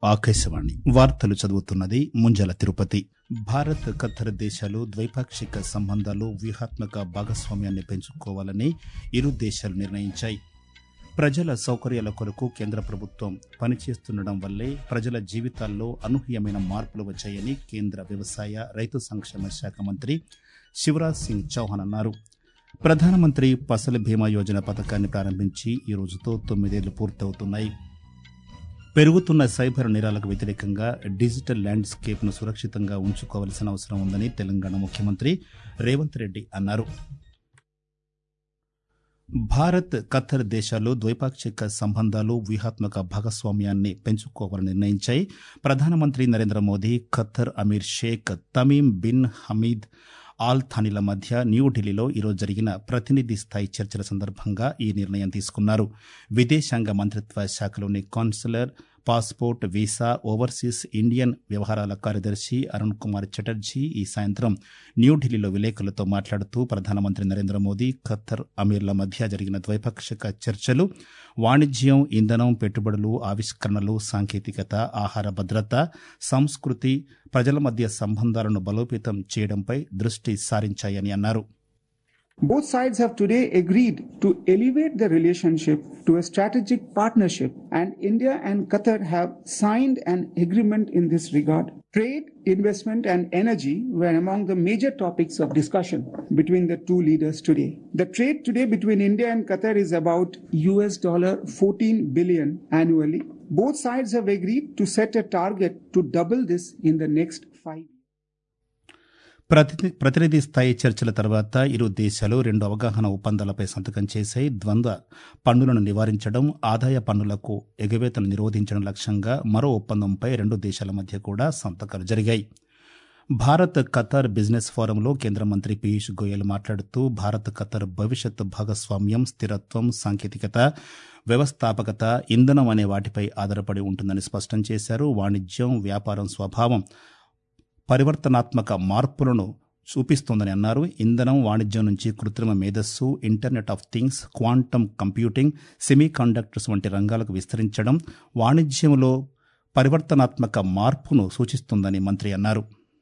ఆకాశవాణి వార్తలు చదువుతున్నది ముంజల తిరుపతి భారత్ ఖత్తర్ దేశాలు ద్వైపాక్షిక సంబంధాలు వ్యూహాత్మక భాగస్వామ్యాన్ని పెంచుకోవాలని ఇరు దేశాలు నిర్ణయించాయి ప్రజల సౌకర్యాల కొరకు కేంద్ర ప్రభుత్వం పనిచేస్తుండడం వల్లే ప్రజల జీవితాల్లో అనూహ్యమైన మార్పులు వచ్చాయని కేంద్ర వ్యవసాయ రైతు సంక్షేమ శాఖ మంత్రి శివరాజ్ సింగ్ చౌహాన్ అన్నారు ప్రధానమంత్రి ఫసల్ బీమా యోజన పథకాన్ని ప్రారంభించి ఈ రోజుతో తొమ్మిదేళ్లు పూర్తవుతున్నాయి పెరుగుతున్న సైబర్ నేరాలకు వ్యతిరేకంగా డిజిటల్ ల్యాండ్స్కేప్ ను సురక్షితంగా ఉంచుకోవాల్సిన అవసరం ఉందని తెలంగాణ ముఖ్యమంత్రి రేవంత్ రెడ్డి అన్నారు భారత్ ఖత్తర్ దేశాలు ద్వైపాక్షిక సంబంధాలు వ్యూహాత్మక భాగస్వామ్యాన్ని పెంచుకోవాలని నిర్ణయించాయి ప్రధానమంత్రి Narendra Modi Qatar emir Sheikh Tamim bin Hamad Al థానీల మధ్య న్యూఢిల్లీలో ఈరోజు జరిగిన ప్రతినిధి స్థాయి చర్చల సందర్భంగా ఈ నిర్ణయం తీసుకున్నారు విదేశాంగ మంత్రిత్వ శాఖలోని consular passport visa overseas Indian వ్యవహారాల కార్యదర్శి అరుణ్ కుమార్ చటర్జీ ఈ సాయంత్రం న్యూఢిల్లీలో విలేకరులతో మాట్లాడుతూ ప్రధానమంత్రి నరేంద్ర మోదీ ఖత్తర్ అమీర్ల మధ్య జరిగిన ద్వైపాక్షిక చర్చలు వాణిజ్యం ఇంధనం పెట్టుబడులు ఆవిష్కరణలు సాంకేతికత ఆహార భద్రత సంస్కృతి ప్రజల మధ్య సంబంధాలను బలోపేతం చేయడంపై దృష్టి సారించాయని అన్నారు Both sides have today agreed to elevate the relationship to a strategic partnership, and India and Qatar have signed an agreement in this regard. Trade, investment, and energy were among the major topics of discussion between the two leaders today. The trade today between India and Qatar is about US dollar 14 billion annually. Both sides have agreed to set a target to double this in the next five years. ప్రతినిధి ప్రతినిధి స్థాయి చర్చల తర్వాత ఇరు దేశాలు రెండు అవగాహన ఒప్పందాలపై సంతకం చేశాయి ద్వంద్వ పన్నులను నివారించడం ఆదాయ పన్నులకు ఎగవేతను నిరోధించడం లక్ష్యంగా మరో ఒప్పందంపై రెండు దేశాల మధ్య కూడా సంతకాలు జరిగాయి భారత్ ఖతార్ బిజినెస్ ఫోరంలో కేంద్ర మంత్రి పీయూష్ గోయల్ మాట్లాడుతూ భారత్ ఖతార్ భవిష్యత్ భాగస్వామ్యం స్థిరత్వం సాంకేతికత వ్యవస్థాపకత ఇంధనం అనే వాటిపై ఆధారపడి ఉంటుందని స్పష్టం చేశారు వాణిజ్యం వ్యాపారం స్వభావం పరివర్తనాత్మక మార్పులను చూపిస్తోందని అన్నారు ఇంధనం వాణిజ్యం నుంచి కృత్రిమ మేధస్సు internet of things quantum computing semiconductors వంటి రంగాలకు విస్తరించడం వాణిజ్యంలో పరివర్తనాత్మక మార్పును సూచిస్తుందని మంత్రి అన్నారు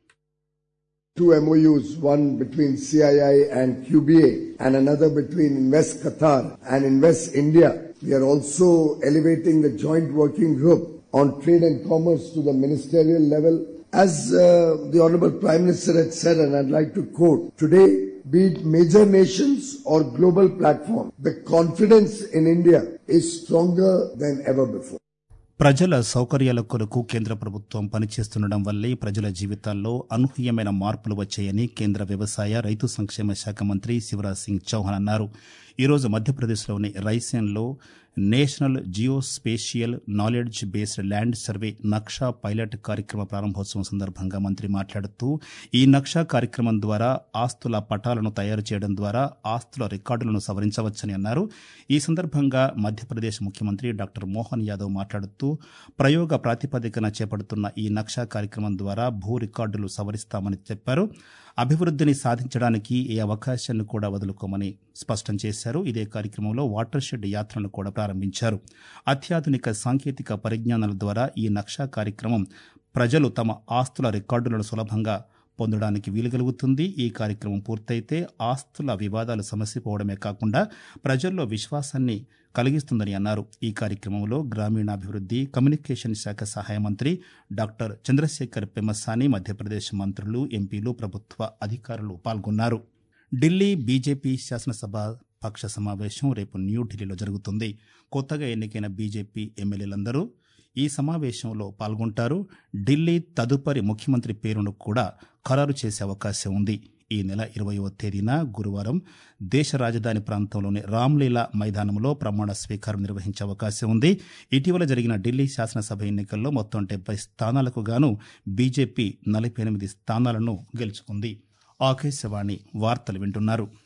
two MOUs, one between CII and QBA and another between Invest Qatar and Invest India. We are also elevating the joint working group on trade and commerce to the ministerial level. As uh, the Honorable Prime Minister had said, and I'd like to quote, today, be it major nations or global platform, the confidence in India is stronger than ever before. ప్రజల సౌకర్యాల కొరకు కేంద్ర ప్రభుత్వం పనిచేస్తుండడం వల్లే ప్రజల జీవితాల్లో అనూహ్యమైన మార్పులు వచ్చాయని కేంద్ర వ్యవసాయ రైతు సంక్షేమ శాఖ మంత్రి శివరాజ్ సింగ్ చౌహాన్ అన్నారు ఈరోజు మధ్యప్రదేశ్లోని రైసేన్లో national geospatial knowledge based land survey Naksha pilot కార్యక్రమ ప్రారంభోత్సవం సందర్భంగా మంత్రి మాట్లాడుతూ ఈ నక్షా కార్యక్రమం ద్వారా ఆస్తుల పటాలను తయారు చేయడం ద్వారా ఆస్తుల రికార్డులను సవరించవచ్చని అన్నారు ఈ సందర్భంగా మధ్యప్రదేశ్ ముఖ్యమంత్రి డాక్టర్ మోహన్ యాదవ్ మాట్లాడుతూ ప్రయోగ ప్రాతిపదికన చేపడుతున్న ఈ నక్షా కార్యక్రమం ద్వారా భూ రికార్డులు సవరిస్తామని చెప్పారు అభివృద్ధిని సాధించడానికి ఏ అవకాశాన్ని కూడా వదులుకోమని స్పష్టం చేశారు ఇదే కార్యక్రమంలో వాటర్ షెడ్ యాత్రను కూడా ప్రారంభించారు అత్యాధునిక సాంకేతిక పరిజ్ఞానాల ద్వారా ఈ నక్షా కార్యక్రమం ప్రజలు తమ ఆస్తుల రికార్డులను సులభంగా పొందడానికి వీలుగలుగుతుంది ఈ కార్యక్రమం పూర్తయితే ఆస్తుల వివాదాలు సమసిపోవడమే కాకుండా ప్రజల్లో విశ్వాసాన్ని కలిగిస్తుందని అన్నారు ఈ కార్యక్రమంలో గ్రామీణాభివృద్ధి కమ్యూనికేషన్ శాఖ సహాయ మంత్రి డాక్టర్ చంద్రశేఖర్ పెమ్మసాని మధ్యప్రదేశ్ మంత్రులు ఎంపీలు ప్రభుత్వ అధికారులు పాల్గొన్నారు ఢిల్లీ బీజేపీ శాసనసభ పక్ష సమావేశం రేపు న్యూఢిల్లీలో జరుగుతుంది కొత్తగా ఎన్నికైన బీజేపీ ఎమ్మెల్యేలందరూ ఈ సమావేశంలో పాల్గొంటారు ఢిల్లీ తదుపరి ముఖ్యమంత్రి పేరును కూడా ఖరారు చేసే అవకాశం ఉంది ఈ నెల ఇరవయవ తేదీన గురువారం దేశ రాజధాని ప్రాంతంలోని రామ్లీలా మైదానంలో ప్రమాణ స్వీకారం నిర్వహించే అవకాశం ఉంది ఇటీవల జరిగిన ఢిల్లీ శాసనసభ ఎన్నికల్లో మొత్తం డెబ్బై స్థానాలకు గాను బీజేపీ నలభై ఎనిమిది స్థానాలను గెలుచుకుంది ఆకాశవాణి వార్తలు వింటున్నారు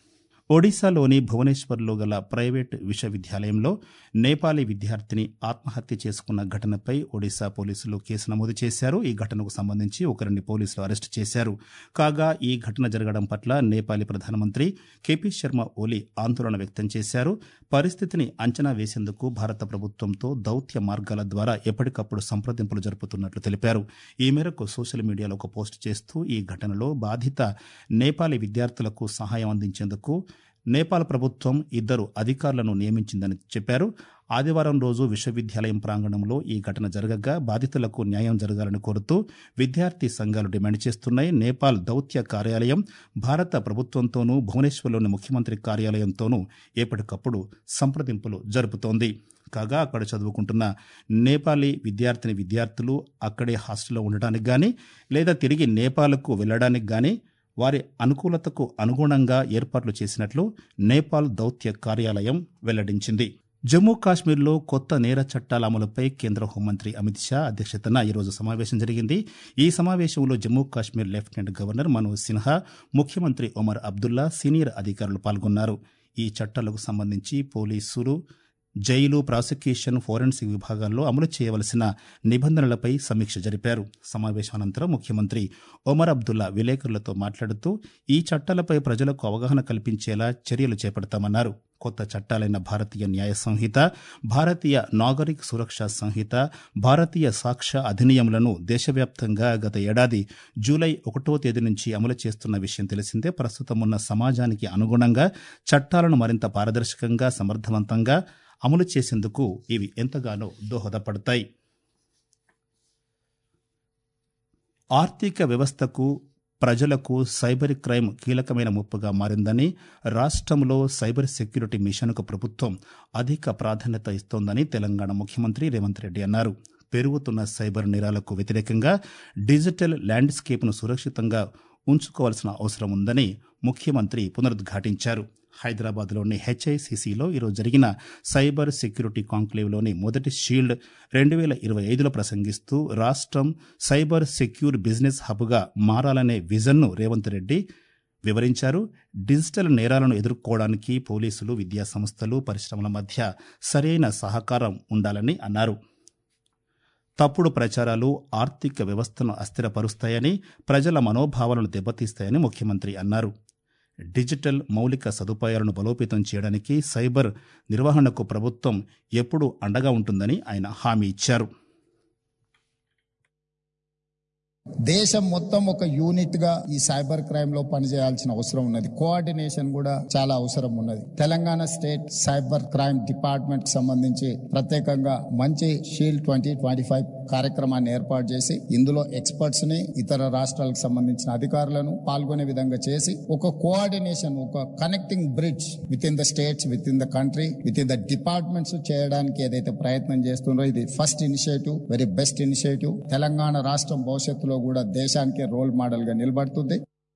ఒడిశాలోని భువనేశ్వర్లో గల ప్రైవేట్ విశ్వవిద్యాలయంలో నేపాలీ విద్యార్థిని ఆత్మహత్య చేసుకున్న ఘటనపై ఒడిశా పోలీసులు కేసు నమోదు చేశారు ఈ ఘటనకు సంబంధించి ఒకరిని పోలీసులు అరెస్టు చేశారు కాగా ఈ ఘటన జరగడం పట్ల నేపాలీ ప్రధానమంత్రి కేపీ శర్మ ఓలీ ఆందోళన వ్యక్తం చేశారు పరిస్థితిని అంచనా వేసేందుకు భారత ప్రభుత్వంతో దౌత్య మార్గాల ద్వారా ఎప్పటికప్పుడు సంప్రదింపులు జరుపుతున్నట్లు తెలిపారు ఈ మేరకు సోషల్ మీడియాలో ఒక పోస్ట్ చేస్తూ ఈ ఘటనలో బాధిత నేపాలీ విద్యార్థులకు సహాయం అందించేందుకు నేపాల్ ప్రభుత్వం ఇద్దరు అధికారులను నియమించిందని చెప్పారు ఆదివారం రోజు విశ్వవిద్యాలయం ప్రాంగణంలో ఈ ఘటన జరగగా బాధితులకు న్యాయం జరగాలని కోరుతూ విద్యార్థి సంఘాలు డిమాండ్ చేస్తున్నాయి నేపాల్ దౌత్య కార్యాలయం భారత ప్రభుత్వంతోనూ భువనేశ్వర్లోని ముఖ్యమంత్రి కార్యాలయంతోనూ ఎప్పటికప్పుడు సంప్రదింపులు జరుపుతోంది కాగా అక్కడ చదువుకుంటున్న నేపాలీ విద్యార్థిని విద్యార్థులు అక్కడే హాస్టల్లో ఉండడానికి గాని లేదా తిరిగి నేపాల్కు వెళ్లడానికి గాని వారి అనుకూలతకు అనుగుణంగా ఏర్పాట్లు చేసినట్లు నేపాల్ దౌత్య కార్యాలయం వెల్లడించింది జమ్మూ కాశ్మీర్లో కొత్త నేర చట్టాల అమలుపై కేంద్ర హోంమంత్రి అమిత్ షా అధ్యక్షతన ఈరోజు సమావేశం జరిగింది ఈ సమావేశంలో జమ్మూ కాశ్మీర్ లెఫ్టినెంట్ గవర్నర్ మనోజ్ సిన్హా ముఖ్యమంత్రి ఒమర్ అబ్దుల్లా సీనియర్ అధికారులు పాల్గొన్నారు ఈ చట్టాలకు సంబంధించి పోలీసులు జైలు ప్రాసిక్యూషన్ ఫోరెన్సిక్ విభాగాల్లో అమలు చేయవలసిన నిబంధనలపై సమీక్ష జరిపారు సమావేశం అనంతరం ముఖ్యమంత్రి ఒమర్ అబ్దుల్లా విలేకరులతో మాట్లాడుతూ ఈ చట్టాలపై ప్రజలకు అవగాహన కల్పించేలా చర్యలు చేపడతామన్నారు కొత్త చట్టాలైన భారతీయ న్యాయ సంహిత భారతీయ నాగరిక్ సురక్ష సంహిత భారతీయ సాక్ష్య అధినియములను దేశవ్యాప్తంగా గత ఏడాది జూలై ఒకటో తేదీ నుంచి అమలు చేస్తున్న విషయం తెలిసిందే ప్రస్తుతం ఉన్న సమాజానికి అనుగుణంగా చట్టాలను మరింత పారదర్శకంగా సమర్థవంతంగా అమలు చేసేందుకు ఇవి ఎంతగానో దోహదపడతాయి ఆర్థిక వ్యవస్థకు ప్రజలకు సైబర్ క్రైమ్ కీలకమైన ముప్పుగా మారిందని రాష్ట్రంలో సైబర్ సెక్యూరిటీ మిషన్కు ప్రభుత్వం అధిక ప్రాధాన్యత ఇస్తోందని తెలంగాణ ముఖ్యమంత్రి రేవంత్ రెడ్డి అన్నారు పెరుగుతున్న సైబర్ నేరాలకు వ్యతిరేకంగా డిజిటల్ ల్యాండ్స్కేప్ను సురక్షితంగా ఉంచుకోవాల్సిన అవసరం ఉందని ముఖ్యమంత్రి పునరుద్ఘాటించారు హైదరాబాద్లోని హెచ్ఐసిసిలో ఈరోజు జరిగిన సైబర్ సెక్యూరిటీ కాంక్లేవ్లోని మొదటి షీల్డ్ రెండు వేల ఇరవై ఐదులో ప్రసంగిస్తూ రాష్ట్రం సైబర్ సెక్యూర్ బిజినెస్ హబ్గా మారాలనే విజన్ను రేవంత్ రెడ్డి వివరించారు డిజిటల్ నేరాలను ఎదుర్కోవడానికి పోలీసులు విద్యా సంస్థలు పరిశ్రమల మధ్య సరైన సహకారం ఉండాలని అన్నారు తప్పుడు ప్రచారాలు ఆర్థిక వ్యవస్థను అస్థిరపరుస్తాయని ప్రజల మనోభావాలను దెబ్బతీస్తాయని ముఖ్యమంత్రి అన్నారు డిజిటల్ మౌలిక సదుపాయాలను బలోపేతం చేయడానికి సైబర్ నిర్వహణకు ప్రభుత్వం ఎప్పుడూ అండగా ఉంటుందని ఆయన హామీ ఇచ్చారు దేశం మొత్తం ఒక యూనిట్ గా ఈ సైబర్ క్రైమ్ లో పనిచేయాల్సిన అవసరం ఉన్నది కోఆర్డినేషన్ కూడా చాలా అవసరం ఉన్నది Telangana state cyber crime department కి సంబంధించి ప్రత్యేకంగా మంచి షీల్డ్ ట్వంటీ ట్వంటీ ఫైవ్ కార్యక్రమాన్ని ఏర్పాటు చేసి ఇందులో ఎక్స్పర్ట్స్ ని ఇతర రాష్ట్రాలకు సంబంధించిన అధికారులను పాల్గొనే విధంగా చేసి ఒక కోఆర్డినేషన్ ఒక connecting bridge within the states within the country within the departments చేయడానికి ఏదైతే ప్రయత్నం చేస్తుందో ఇది first initiative very best initiative Telangana రాష్ట్రం భవిష్యత్తులో కూడా దేశానికి రోల్ మోడల్ గా నిలబడుతుంది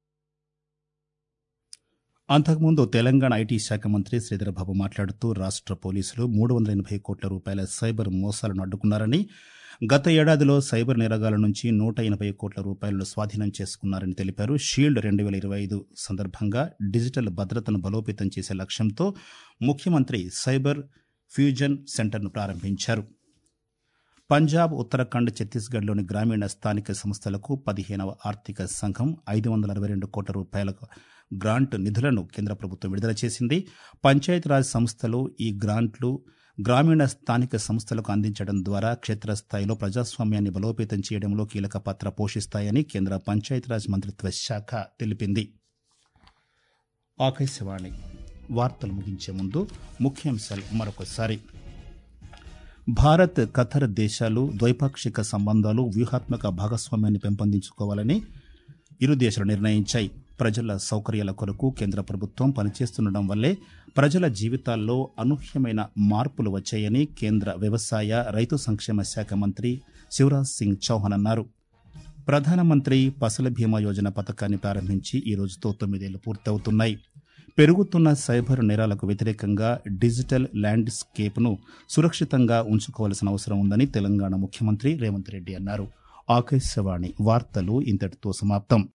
అంతకుముందు తెలంగాణ ఐటీ శాఖ మంత్రి శ్రీధరబాబు మాట్లాడుతూ రాష్ట్ర పోలీసులు మూడు వందల ఎనభై కోట్ల రూపాయల సైబర్ మోసాలను అడ్డుకున్నారని గత ఏడాదిలో సైబర్ నేరగాల నుంచి నూట ఎనభై కోట్ల రూపాయలను స్వాధీనం చేసుకున్నారని తెలిపారు షీల్డ్ రెండు వేల ఇరవై ఐదు సందర్భంగా డిజిటల్ భద్రతను బలోపేతం చేసే లక్ష్యంతో ముఖ్యమంత్రి సైబర్ ఫ్యూజన్ సెంటర్ను ప్రారంభించారు పంజాబ్ ఉత్తరాఖండ్ ఛత్తీస్గఢ్లోని గ్రామీణ స్థానిక సంస్థలకు పదిహేనవ ఆర్థిక సంఘం ఐదు వందల అరవై రెండు కోట్ల రూపాయల గ్రాంట్ నిధులను కేంద్ర ప్రభుత్వం విడుదల చేసింది పంచాయతీరాజ్ సంస్థలు ఈ గ్రాంట్లు గ్రామీణ స్థానిక సంస్థలకు అందించడం ద్వారా క్షేత్రస్థాయిలో ప్రజాస్వామ్యాన్ని బలోపేతం చేయడంలో కీలక పాత్ర పోషిస్తాయని కేంద్ర పంచాయతీరాజ్ మంత్రిత్వ శాఖ తెలిపింది ఆకాశవాణి వార్తలు ముగించే ముందు ముఖ్యాంశాలు మరొకసారి భారత్ ఖతర్ దేశాలు ద్వైపాక్షిక సంబంధాలు వ్యూహాత్మక భాగస్వామ్యాన్ని పెంపొందించుకోవాలని ఇరు దేశాలు నిర్ణయించాయి ప్రజల సౌకర్యాల కొరకు కేంద్ర ప్రభుత్వం పనిచేస్తుండడం వల్లే ప్రజల జీవితాల్లో అనూహ్యమైన మార్పులు వచ్చాయని కేంద్ర వ్యవసాయ రైతు సంక్షేమ శాఖ మంత్రి శివరాజ్ సింగ్ చౌహాన్ అన్నారు ప్రధానమంత్రి ఫసల బీమా యోజన పథకాన్ని ప్రారంభించి ఈ రోజుతో తొమ్మిదేళ్లు పూర్తవుతున్నాయి పెరుగుతున్న సైబర్ నేరాలకు వ్యతిరేకంగా డిజిటల్ ల్యాండ్స్కేప్ను సురక్షితంగా ఉంచుకోవాల్సిన అవసరం ఉందని తెలంగాణ ముఖ్యమంత్రి రేవంత్ రెడ్డి అన్నారు ఆకాశవాణి వార్తలు ఇంతటితో సమాప్తం